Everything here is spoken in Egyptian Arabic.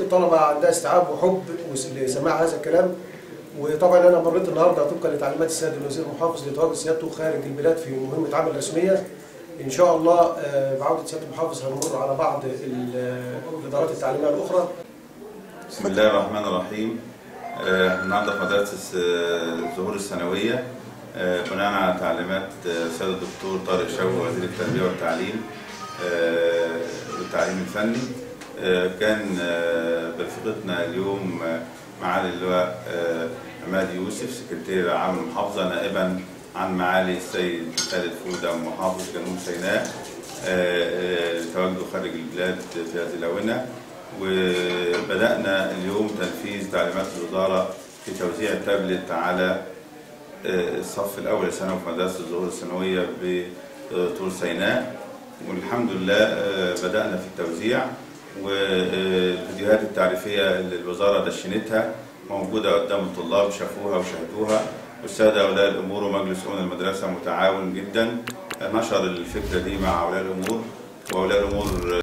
الطلبه عندها استيعاب وحب لسماع هذا الكلام وطبعا انا مريت النهارده طبقا لتعليمات السيد الوزير المحافظ لتواجد سيادته خارج البلاد في مهمه عمل رسميه ان شاء الله آه، بعوده سياده المحافظ هنمر على بعض ال- الادارات التعليميه الاخرى بسم الله الرحمن الرحيم آه، النهارده في مدرسة آه، الزهور الثانوية آه، بناء على تعليمات آه، سيد الدكتور طارق شوقي وزير التربية والتعليم آه، والتعليم الفني آه، كان آه، برفقتنا اليوم آه، معالي اللواء آه، عماد يوسف سكرتير عام المحافظة نائبا عن معالي السيد خالد فودة محافظ جنوب سيناء آه، آه، لتواجده خارج البلاد في هذه الآونة وبدأنا اليوم تنفيذ تعليمات الوزارة في توزيع التابلت على آه، الصف الأول ثانوي في مدرسة الزهور الثانوية بطول سيناء والحمد لله آه، بدأنا في التوزيع والفيديوهات التعريفية اللي الوزارة دشنتها موجودة قدام الطلاب شافوها وشاهدوها والسادة أولياء الأمور ومجلس أمن المدرسة متعاون جدا نشر الفكرة دي مع أولياء الأمور وأولياء الأمور